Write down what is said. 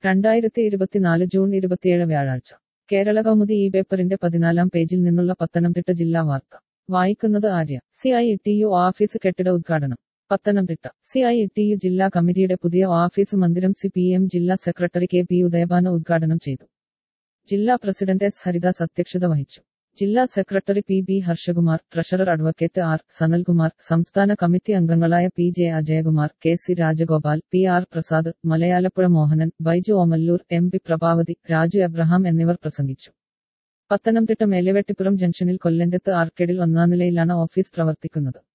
രണ്ടായിരത്തി ഇരുപത്തിനാല് ജൂൺ ഇരുപത്തിയേഴ് വ്യാഴാഴ്ച കേരള കൗമുദി ഈ പേപ്പറിന്റെ പതിനാലാം പേജിൽ നിന്നുള്ള പത്തനംതിട്ട ജില്ലാ വാർത്ത വായിക്കുന്നത് Arya C I T U office കെട്ടിട ഉദ്ഘാടനം Pathanamthitta C I T U ജില്ലാ കമ്മിറ്റിയുടെ പുതിയ ഓഫീസ് മന്ദിരം സി പി എം ജില്ലാ സെക്രട്ടറി കെ പി ഉദയഭാന ഉദ്ഘാടനം ചെയ്തു ജില്ലാ പ്രസിഡന്റ് എസ് ഹരിദാസ് അധ്യക്ഷത വഹിച്ചു ജില്ലാ secretary P B Harshakumar treasurer advocate R Sanalkumar സംസ്ഥാന കമ്മിറ്റി അംഗങ്ങളായ P J Ajayakumar K C Rajagopal P R Prasad Malayalappuzha Mohanan Baiju Omallur M P Prabhavathi Raju Abraham എന്നിവർ പ്രസംഗിച്ചു പത്തനംതിട്ട മേലെവെട്ടിപ്പുറം ജംഗ്ഷനിൽ കൊല്ലന്റത്ത് ആർക്കേഡിൽ ഒന്നാം നിലയിലാണ് ഓഫീസ് പ്രവർത്തിക്കുന്നത്